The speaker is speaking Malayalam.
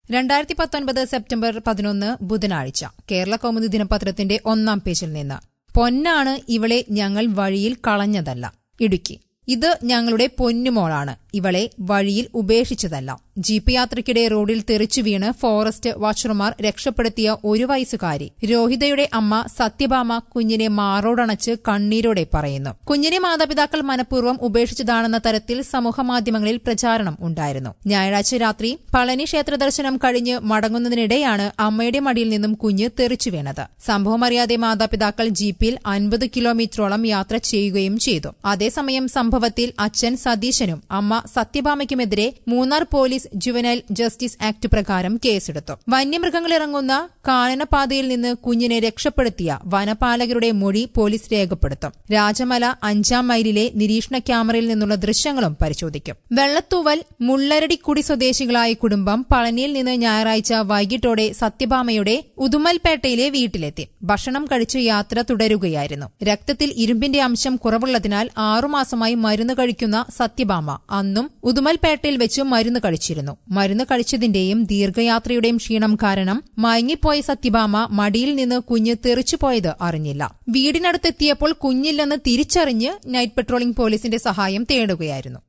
രണ്ടായിരത്തി പത്തൊൻപത് സെപ്റ്റംബർ പതിനൊന്ന് ബുധനാഴ്ച കേരള കൗമുദി ദിനപത്രത്തിന്റെ ഒന്നാം പേജിൽ നിന്ന് പൊന്നാണ് ഇവളെ ഞങ്ങൾ വഴിയിൽ കളഞ്ഞതല്ല ഇടുക്കി ഇത് ഞങ്ങളുടെ പൊന്നുമോളാണ് ഇവളെ വഴിയിൽ ഉപേക്ഷിച്ചതല്ല ജീപ്പ് യാത്രയ്ക്കിടെ റോഡിൽ തെറിച്ചു വീണ് ഫോറസ്റ്റ് വാച്ചർമാർ രക്ഷപ്പെടുത്തിയ ഒരു വയസ്സുകാരി രോഹിതയുടെ അമ്മ സത്യഭാമ കുഞ്ഞിനെ മാറോടണച്ച് കണ്ണീരോടെ പറയുന്നു കുഞ്ഞിനെ മാതാപിതാക്കൾ മനഃപൂർവ്വം ഉപേക്ഷിച്ചതാണെന്ന തരത്തിൽ സമൂഹമാധ്യമങ്ങളിൽ പ്രചാരണം ഉണ്ടായിരുന്നു ഞായറാഴ്ച രാത്രി പളനി ക്ഷേത്ര ദർശനം കഴിഞ്ഞ് മടങ്ങുന്നതിനിടെയാണ് അമ്മയുടെ മടിയിൽ നിന്നും കുഞ്ഞ് തെറിച്ചു വീണത് സംഭവമറിയാതെ മാതാപിതാക്കൾ ജീപ്പിൽ അൻപത് കിലോമീറ്ററോളം യാത്ര ചെയ്യുകയും ചെയ്തു അതേസമയം സംഭവത്തിൽ അച്ഛൻ സതീശനും അമ്മ സത്യഭാമയ്ക്കുമെതിരെ Munnar police juvenile justice act പ്രകാരം കേസെടുത്തു വന്യമൃഗങ്ങൾ ഇറങ്ങുന്ന കാനനപാതയിൽ നിന്ന് കുഞ്ഞിനെ രക്ഷപ്പെടുത്തിയ വനപാലകരുടെ മൊഴി പോലീസ് രേഖപ്പെടുത്തും രാജമല അഞ്ചാം മൈലിലെ നിരീക്ഷണ ക്യാമറയിൽ നിന്നുള്ള ദൃശ്യങ്ങളും പരിശോധിക്കും വെള്ളത്തൂവൽ മുള്ളരടിക്കുടി സ്വദേശികളായ കുടുംബം പളനിയിൽ നിന്ന് ഞായറാഴ്ച വൈകിട്ടോടെ സത്യഭാമയുടെ ഉദുമൽപേട്ടയിലെ വീട്ടിലെത്തി ഭക്ഷണം കഴിച്ച് യാത്ര തുടരുകയായിരുന്നു രക്തത്തിൽ ഇരുമ്പിന്റെ അംശം കുറവുള്ളതിനാൽ ആറുമാസമായി മരുന്ന് കഴിക്കുന്ന സത്യഭാമ അന്നും ഉദുമൽപേട്ടയിൽ വെച്ച് മരുന്ന് കഴിച്ചിരുന്നു മരുന്ന് കഴിച്ചതിന്റെയും ദീർഘയാത്രയുടെയും ക്ഷീണം കാരണം മയങ്ങിപ്പോയ സത്യഭാമ മടിയിൽ നിന്ന് കുഞ്ഞ് തെറിച്ചുപോയത് അറിഞ്ഞില്ല വീടിനടുത്തെത്തിയപ്പോൾ കുഞ്ഞില്ലെന്ന് തിരിച്ചറിഞ്ഞ് നൈറ്റ് പെട്രോളിംഗ് പോലീസിന്റെ സഹായം തേടുകയായിരുന്നു